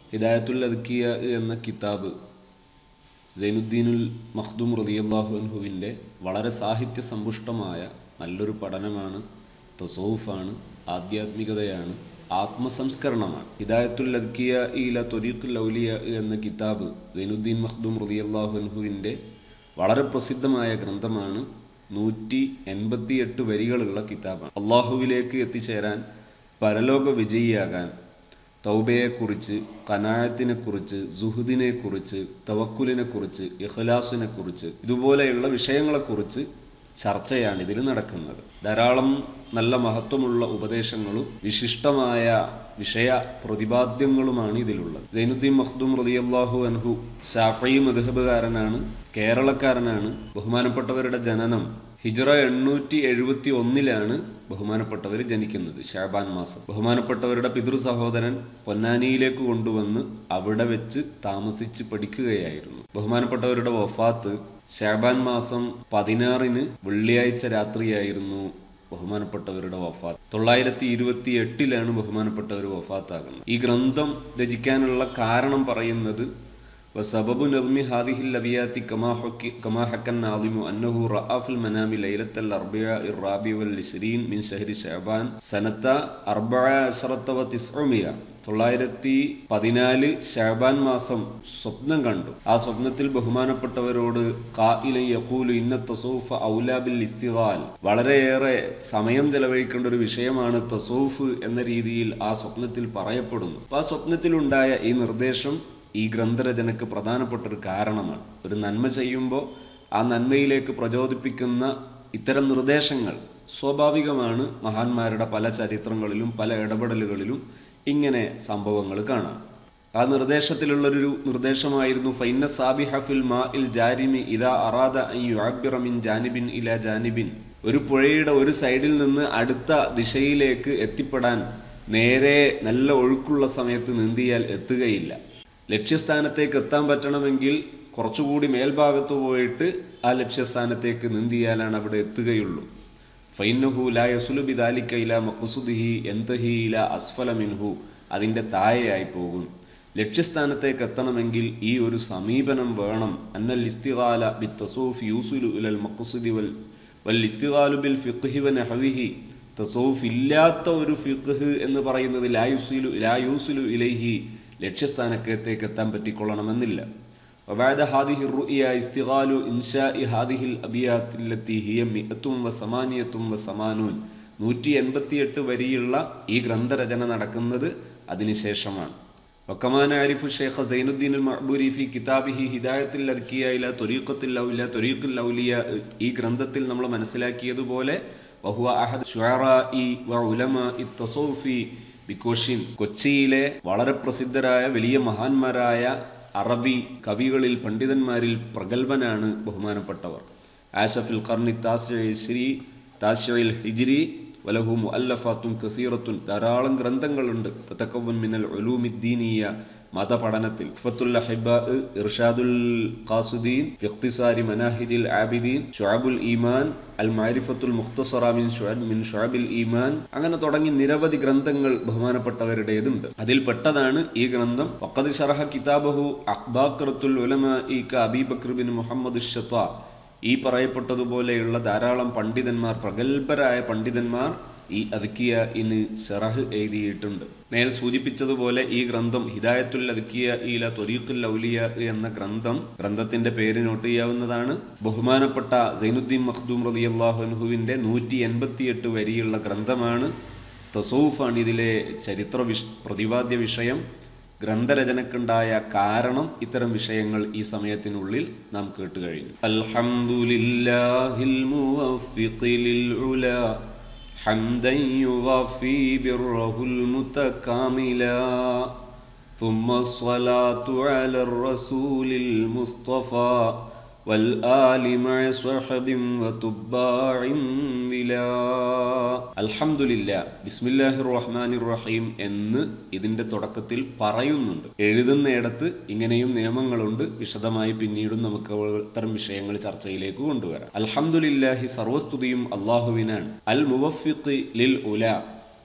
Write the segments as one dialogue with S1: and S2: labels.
S1: ഹിദായത്തുൽ അദ്ക്കിയ എന്ന കിതാബ് സൈനുദ്ദീനുൽ മഖ്ദൂം റളിയല്ലാഹു അൻഹുവിൻ്റെ വളരെ സാഹിത്യ സമ്പുഷ്ടമായ നല്ലൊരു പഠനമാണ് തസോഫാണ് ആധ്യാത്മികതയാണ് ആത്മസംസ്കരണമാണ് ഹിദായത്തുൽ അദ്ക്കിയ ഇല തൊരീഖുൽ ഔലിയ എന്ന കിതാബ് സൈനുദ്ദീൻ മഖ്ദൂം റളിയല്ലാഹു അൻഹുവിൻ്റെ വളരെ പ്രസിദ്ധമായ ഗ്രന്ഥമാണ് നൂറ്റി എൺപത്തിയെട്ട് വരികളുള്ള കിതാബാണ് അള്ളാഹുവിലേക്ക് എത്തിച്ചേരാൻ പരലോക വിജയിയാകാൻ തൗബയെക്കുറിച്ച് കനായത്തിനെക്കുറിച്ച് സുഹുദിനെക്കുറിച്ച് തവക്കുലിനെക്കുറിച്ച് ഇഖ്ലാസിനെക്കുറിച്ച് ഇതുപോലെയുള്ള വിഷയങ്ങളെക്കുറിച്ച് ചർച്ചയാണ് ഇതിൽ നടക്കുന്നത് ധാരാളം നല്ല മഹത്വമുള്ള ഉപദേശങ്ങളും വിശിഷ്ടമായ വിഷയ പ്രതിപാദ്യങ്ങളുമാണ് ഇതിലുള്ളത് സൈനുദ്ദീൻ മഖ്ദൂം റളിയല്ലാഹു അൻഹു ഷാഫി മദ്ഹബുകാരനാണ് കേരളക്കാരനാണ് ബഹുമാനപ്പെട്ടവരുടെ ജനനം ഹിജ്റ എണ്ണൂറ്റി എഴുപത്തി ഒന്നിലാണ് ബഹുമാനപ്പെട്ടവർ ജനിക്കുന്നത് ഷാബാൻ മാസം ബഹുമാനപ്പെട്ടവരുടെ പിതൃ സഹോദരൻ പൊന്നാനിയിലേക്ക് കൊണ്ടുവന്ന് അവിടെ വെച്ച് താമസിച്ച് പഠിക്കുകയായിരുന്നു ബഹുമാനപ്പെട്ടവരുടെ വഫാത്ത് ഷാബാൻ മാസം പതിനാറിന് വെള്ളിയാഴ്ച രാത്രിയായിരുന്നു ബഹുമാനപ്പെട്ടവരുടെ വഫാത്ത് തൊള്ളായിരത്തി ഇരുപത്തി എട്ടിലാണ് ബഹുമാനപ്പെട്ടവർ വഫാത്താകുന്നത് ഈ ഗ്രന്ഥം രചിക്കാനുള്ള കാരണം പറയുന്നത് وسبب نظم هذه الأبيات كما حكي كما حكى الناظم أنه رأى في المنام ليلة الأربعاء الرابع والعشرين من شهر شعبان سنة أربع عشرة وتسعمية തൊള്ളായിരത്തി പതിനാല് ഷാബാൻ മാസം സ്വപ്നം കണ്ടു ആ സ്വപ്നത്തിൽ ബഹുമാനപ്പെട്ടവരോട് കായില യഖൂലു ഇന്ന തസൂഫ് ഔലാബിൽ ഇസ്തിഹാൽ വളരെയേറെ സമയം ചെലവഴിക്കേണ്ട ഒരു വിഷയമാണ് തസൂഫ് എന്ന രീതിയിൽ ആ സ്വപ്നത്തിൽ പറയപ്പെടുന്നു അപ്പൊ ആ സ്വപ്നത്തിലുണ്ടായ ഈ നിർദ്ദേശം ഈ ഗ്രന്ഥരചനയ്ക്ക് പ്രധാനപ്പെട്ട ഒരു കാരണമാണ് ഒരു നന്മ ചെയ്യുമ്പോൾ ആ നന്മയിലേക്ക് പ്രചോദിപ്പിക്കുന്ന ഇത്തരം നിർദ്ദേശങ്ങൾ സ്വാഭാവികമാണ് മഹാന്മാരുടെ പല ചരിത്രങ്ങളിലും പല ഇടപെടലുകളിലും ഇങ്ങനെ സംഭവങ്ങൾ കാണാം ആ നിർദ്ദേശത്തിലുള്ളൊരു നിർദ്ദേശമായിരുന്നു ഫൈന സാബിഹ ഫിൽ മാ ഇൽ ജാരിമി ഇതാ അറാദ മിൻ ജാനിബിൻ ഇല ജാനിബിൻ ഒരു പുഴയുടെ ഒരു സൈഡിൽ നിന്ന് അടുത്ത ദിശയിലേക്ക് എത്തിപ്പെടാൻ നേരെ നല്ല ഒഴുക്കുള്ള സമയത്ത് നീന്തിയാൽ എത്തുകയില്ല ലക്ഷ്യസ്ഥാനത്തേക്ക് എത്താൻ പറ്റണമെങ്കിൽ കുറച്ചുകൂടി മേൽഭാഗത്ത് പോയിട്ട് ആ ലക്ഷ്യസ്ഥാനത്തേക്ക് നീന്തിയാലാണ് അവിടെ എത്തുകയുള്ളൂ ഫൈനഹു ലാ യസുലുബി ദാലിക്ക ഇല മഖ്സുദിഹി എന്തഹി ഇല അസ്ഫല മിൻഹു അതിൻ്റെ താഴെയായി പോകും ലക്ഷ്യസ്ഥാനത്തേക്ക് എത്തണമെങ്കിൽ ഈ ഒരു സമീപനം വേണം അന്നൽ ഇസ്തിഗാല ബി തസൂഫ് യൂസുലു ഇലൽ മഖ്സുദി വൽ വൽ ഇസ്തിഗാലു ബിൽ ഫിഖ്ഹി വ നഹ്വിഹി തസൂഫ് ഇല്ലാത്ത ഒരു ഫിഖ്ഹ് എന്ന് പറയുന്നത് ലാ യുസുലു ലാ യൂസുലു ഇലൈഹി ലക്ഷ്യസ്ഥാനത്തേക്ക് എത്താൻ പറ്റിക്കൊള്ളണമെന്നില്ല وبعد هذه الرؤيا استغال إنشاء هذه الأبيات التي هي مئة وثمانية وثمانون നൂറ്റി എൺപത്തിയെട്ട് വരിയുള്ള ഈ ഗ്രന്ഥരചന നടക്കുന്നത് അതിനുശേഷമാണ് وكمان عرف الشيخ زين الدين المعبوري في كتابه هداية الأذكياء إلى طريقة الأولياء طريق الأولياء ഈ ഗ്രന്ഥത്തിൽ നമ്മൾ മനസ്സിലാക്കിയതുപോലെ وهو أحد شعراء وعلماء التصوف ബിക്കോഷിൻ കൊച്ചിയിലെ വളരെ പ്രസിദ്ധരായ വലിയ മഹാന്മാരായ അറബി കവികളിൽ പണ്ഡിതന്മാരിൽ പ്രഗത്ഭനാണ് ബഹുമാനപ്പെട്ടവർ ആഷഫിൽ കർണി താശ്രീ താശ്രയിൽ ഹിജിരി വലഹു മുഅല്ലഫാത്തും കസീറത്തുൻ ധാരാളം ഗ്രന്ഥങ്ങളുണ്ട് തത്തക്കവൻ മിനൽ ഉലൂമിദ്ദീനീയ മതപഠനത്തിൽ ഫത്തുൽ അഹിബ ഇർഷാദുൽ ഖാസുദ്ദീൻ ഇഖ്തിസാരി മനാഹിദിൽ ആബിദീൻ ഷുഅബുൽ ഈമാൻ അൽ മാരിഫത്തുൽ മുഖ്തസറ മിൻ ഷുഅബ് മിൻ ഷുഅബിൽ ഈമാൻ അങ്ങനെ തുടങ്ങി നിരവധി ഗ്രന്ഥങ്ങൾ ബഹുമാനപ്പെട്ടവരുടേതുണ്ട് അതിൽ പെട്ടതാണ് ഈ ഗ്രന്ഥം വഖദ് ശറഹ കിതാബഹു അഖ്ബാഖറത്തുൽ ഉലമാ ഇ ക അബീ ബക്ർ ബിൻ മുഹമ്മദ് ഷത്താ ഈ പറയപ്പെട്ടതുപോലെയുള്ള ധാരാളം പണ്ഡിതന്മാർ പ്രഗത്ഭരായ പണ്ഡിതന്മാർ ഈ അദ്ക്കിയ ഇന്ന് ഷറഹ് എഴുതിയിട്ടുണ്ട് മേൽ സൂചിപ്പിച്ചതുപോലെ ഈ ഗ്രന്ഥം ഹിദായത്തുൽ അദ്ക്കിയ ഈല തൊരീഖുൽ ഔലിയ എന്ന ഗ്രന്ഥം ഗ്രന്ഥത്തിന്റെ പേര് നോട്ട് ചെയ്യാവുന്നതാണ് ബഹുമാനപ്പെട്ട സൈനുദ്ദീൻ മഖ്ദൂം റളിയല്ലാഹു അൻഹുവിന്റെ നൂറ്റി എൺപത്തിയെട്ട് വരിയുള്ള ഗ്രന്ഥമാണ് തസൂഫാണ് ഇതിലെ ചരിത്ര വിഷ പ്രതിപാദ്യ വിഷയം ഗ്രന്ഥരചനക്കുണ്ടായ കാരണം ഇത്തരം വിഷയങ്ങൾ ഈ സമയത്തിനുള്ളിൽ നാം കേട്ടു കഴിഞ്ഞു അൽഹംദുലില്ലാഹിൽ മുവഫ്ഫിഖിലിൽ ഉലാ حمدا يوافي بره المتكاملا ثم الصلاة على الرسول المصطفى والآل مع صحب وتباع بلا الحمد لله بسم الله الرحمن الرحيم എന്ന് ഇതിന്റെ തുടക്കത്തിൽ പറയുന്നുണ്ട് എഴുതുന്നയിടത്ത് ഇങ്ങനെയും നിയമങ്ങളുണ്ട് വിശദമായി പിന്നീടും നമുക്ക് ഇത്തരം വിഷയങ്ങൾ ചർച്ചയിലേക്ക് കൊണ്ടുവരാം അൽഹംദുലില്ലാഹി സർവസ്തുതിയും അള്ളാഹുവിനാണ് അൽ മുവഫിഖ് ലിൽ ഉല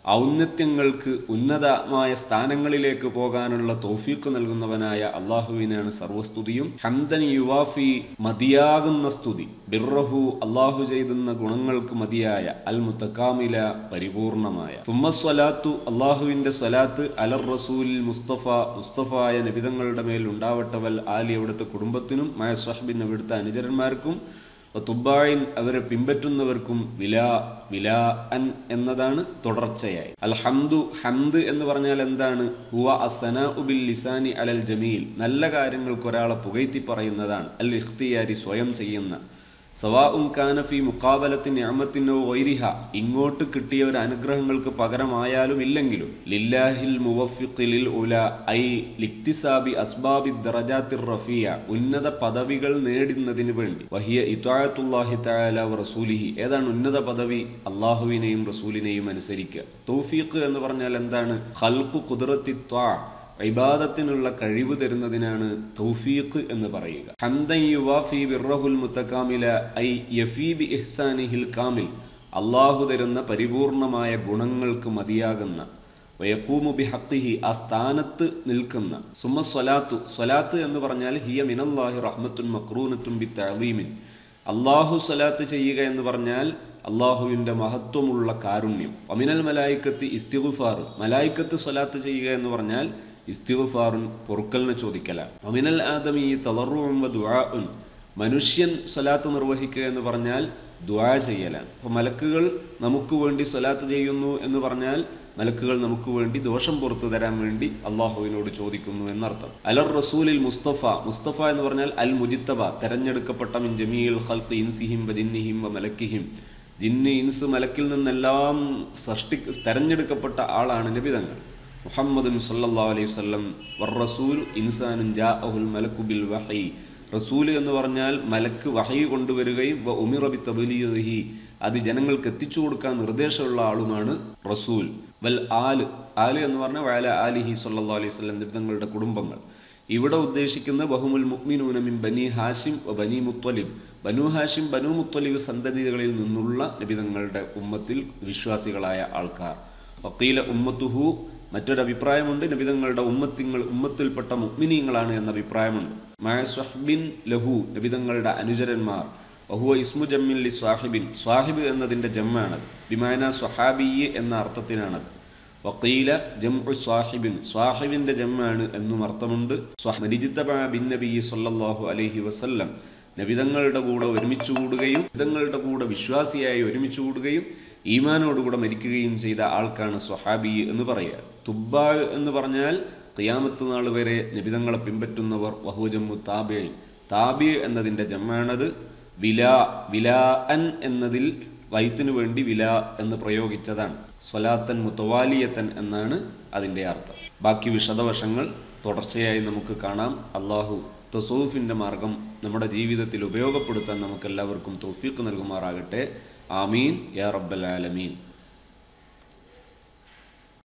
S1: ഔന്നത്യങ്ങൾക്ക് ഉന്നതമായ സ്ഥാനങ്ങളിലേക്ക് പോകാനുള്ള തൗഫീഖ് നൽകുന്നവനായ അള്ളാഹുവിനാണ് സർവസ്തുതിയും ഹംദൻ യുവാഫി മതിയാകുന്ന സ്തുതി ബിർറഹു അള്ളാഹു ചെയ്തുന്ന ഗുണങ്ങൾക്ക് മതിയായ അൽ മുത്തക്കാമില പരിപൂർണമായ തുമ്മസ്വലാത്തു അള്ളാഹുവിന്റെ സ്വലാത്ത് അലർ റസൂൽ മുസ്തഫ മുസ്തഫായ നബിതങ്ങളുടെ മേൽ ഉണ്ടാവട്ടവൽ ആലി അവിടുത്തെ കുടുംബത്തിനും മായ സ്വഹബിൻ അവിടുത്തെ അനുചരന്മാർക്കും തുബായിൻ അവരെ പിൻപറ്റുന്നവർക്കും വിലാ വിലാ അൻ എന്നതാണ് തുടർച്ചയായി അൽഹംദു ഹംദ് എന്ന് പറഞ്ഞാൽ എന്താണ് ഹുവ അസന ഉബിൽ ലിസാനി അലൽ ജമീൽ നല്ല കാര്യങ്ങൾക്ക് ഒരാളെ പുകഴ്ത്തി പറയുന്നതാണ് അൽ ഇഖ്തിയാരി സ്വയം ചെയ്യുന്ന സവാ ഉം കാനഫി മുക്കാബലത്തിൻ ഞാമത്തിനോ വൈരിഹ ഇങ്ങോട്ട് കിട്ടിയ ഒരു അനുഗ്രഹങ്ങൾക്ക് പകരമായാലും ഇല്ലെങ്കിലും ലില്ലാഹിൽ മുവഫിഖിലിൽ ഉല ഐ ലിക്തിസാബി അസ്ബാബി ദറജാത്തിർ റഫിയ ഉന്നത പദവികൾ നേടുന്നതിന് വേണ്ടി വഹിയ ഇത്വായത്തുല്ലാഹി തആല വ റസൂലിഹി ഏതാണ് ഉന്നത പദവി അള്ളാഹുവിനെയും റസൂലിനെയും അനുസരിക്കുക തൗഫീഖ് എന്ന് പറഞ്ഞാൽ എന്താണ് ഖൽഖു ഖുദ്റത്തി ത്വാ ഇബാദത്തിനുള്ള കഴിവ് തരുന്നതിനാണ് തൗഫീഖ് എന്ന് പറയുക ഹംദൻ യുവാഫി ബിർറഹുൽ മുത്തക്കാമില ഐ യഫീ ബി ഇഹ്സാനിഹിൽ കാമിൽ അള്ളാഹു തരുന്ന പരിപൂർണമായ ഗുണങ്ങൾക്ക് മതിയാകുന്ന വയക്കൂമു ബി ഹക്കിഹി ആ സ്ഥാനത്ത് നിൽക്കുന്ന സുമ സ്വലാത്തു സ്വലാത്ത് എന്ന് പറഞ്ഞാൽ ഹിയ മിനല്ലാഹി റഹ്മത്തുൻ മക്രൂനത്തും ബി തഅലീമിൻ അള്ളാഹു സ്വലാത്ത് ചെയ്യുക എന്ന് പറഞ്ഞാൽ അള്ളാഹുവിന്റെ മഹത്വമുള്ള കാരുണ്യം അമിനൽ മലായിക്കത്ത് ഇസ്തിഗുഫാർ മലായിക്കത്ത് സ്വലാത്ത് ചെയ്യുക എന്ന് പറഞ്ഞാൽ ഇസ്തിഗുഫാറുൻ പൊറുക്കലിനെ ചോദിക്കലാണ് അമിനൽ ആദമി തളറും ദുആഉൻ മനുഷ്യൻ സ്വലാത്ത് നിർവഹിക്കുക എന്ന് പറഞ്ഞാൽ ദ്വാ ചെയ്യലാണ് അപ്പോൾ മലക്കുകൾ നമുക്ക് വേണ്ടി സ്വലാത്ത് ചെയ്യുന്നു എന്ന് പറഞ്ഞാൽ മലക്കുകൾ നമുക്ക് വേണ്ടി ദോഷം പുറത്തു തരാൻ വേണ്ടി അള്ളാഹുവിനോട് ചോദിക്കുന്നു എന്നർത്ഥം അലർ റസൂലിൽ മുസ്തഫ മുസ്തഫ എന്ന് പറഞ്ഞാൽ അൽ മുജിത്തബ തെരഞ്ഞെടുക്കപ്പെട്ട മിൻ ജമീൽ ഖൽഖ് ഇൻസിഹിം വ ജിന്നിഹിം വ മലക്കിഹിം ജിന്ന് ഇൻസ് മലക്കിൽ നിന്നെല്ലാം സൃഷ്ടി തെരഞ്ഞെടുക്കപ്പെട്ട ആളാണ് നബിതങ്ങൾ മുഹമ്മദുൻ സല്ലല്ലാഹു അലൈഹി വസല്ലം വർ റസൂൽ ഇൻസാനുൻ ജാഅഹുൽ മലക്കു ബിൽ വഹി റസൂൽ എന്ന് പറഞ്ഞാൽ മലക്ക് വഹി കൊണ്ടുവരികയും വ ഉമിറ ബി തബ്ലീഗിഹി അത് ജനങ്ങൾക്ക് എത്തിച്ചു കൊടുക്കാൻ നിർദ്ദേശമുള്ള ആളുമാണ് റസൂൽ വൽ ആല് ആല് എന്ന് പറഞ്ഞാൽ വയല ആലിഹി സല്ലല്ലാഹു അലൈഹി വസല്ലം നബിതങ്ങളുടെ കുടുംബങ്ങൾ ഇവിടെ ഉദ്ദേശിക്കുന്ന ബഹുമുൽ മുഅ്മിനൂന മിൻ ബനി ഹാഷിം വ ബനി മുത്വലിബ് ബനു ഹാഷിം ബനു മുത്വലിബ് സന്തതികളിൽ നിന്നുള്ള നബിതങ്ങളുടെ ഉമ്മത്തിൽ വിശ്വാസികളായ ആൾക്കാർ വക്കീല ഉമ്മത്തുഹു മറ്റൊരഭിപ്രായമുണ്ട് നബിതങ്ങളുടെ ഉമ്മത്തിങ്ങൾ ഉമ്മത്തിൽപ്പെട്ട മുഗ്മിനീങ്ങളാണ് എന്ന അഭിപ്രായമുണ്ട് മായ സ്വഹ്ബിൻ ലഹു നബിതങ്ങളുടെ അനുചരന്മാർ വഹുവ ഇസ്മു ജമ്മിൻ ലി സ്വാഹിബിൻ സ്വാഹിബ് എന്നതിൻ്റെ ജമ്മാണത് ബിമാന സ്വഹാബിയ് എന്ന അർത്ഥത്തിനാണത് വക്കീല ജംഉ സ്വാഹിബിൻ സ്വാഹിബിന്റെ ജമ്മാണ് എന്നും അർത്ഥമുണ്ട് സ്വഹരിജിത്തബ ബിൻ നബി സല്ലല്ലാഹു അലൈഹി വസല്ലം നബിതങ്ങളുടെ കൂടെ ഒരുമിച്ച് കൂടുകയും നബിതങ്ങളുടെ കൂടെ വിശ്വാസിയായി ഒരുമിച്ച് കൂടുകയും ഈമാനോടുകൂടെ മരിക്കുകയും ചെയ്ത ആൾക്കാണ് സ്വഹാബി എന്ന് പറയുക തുബ്ബാ എന്ന് പറഞ്ഞാൽ ഖിയാമത്ത് നാൾ വരെ നബിതങ്ങളെ പിൻപറ്റുന്നവർ വഹുജമ്മു താബിയൻ താബി എന്നതിൻ്റെ ജമ്മാണത് വിലാ വിലാ അൻ എന്നതിൽ വൈത്തിനു വേണ്ടി വില എന്ന് പ്രയോഗിച്ചതാണ് സ്വലാത്തൻ മുത്തവാലിയത്തൻ എന്നാണ് അതിൻ്റെ അർത്ഥം ബാക്കി വിശദവശങ്ങൾ തുടർച്ചയായി നമുക്ക് കാണാം അള്ളാഹു തസൂഫിൻ്റെ മാർഗം നമ്മുടെ ജീവിതത്തിൽ ഉപയോഗപ്പെടുത്താൻ നമുക്കെല്ലാവർക്കും തൗഫീഖ് നൽകുമാറാകട്ടെ ആമീൻ യാ റബ്ബൽ ആലമീൻ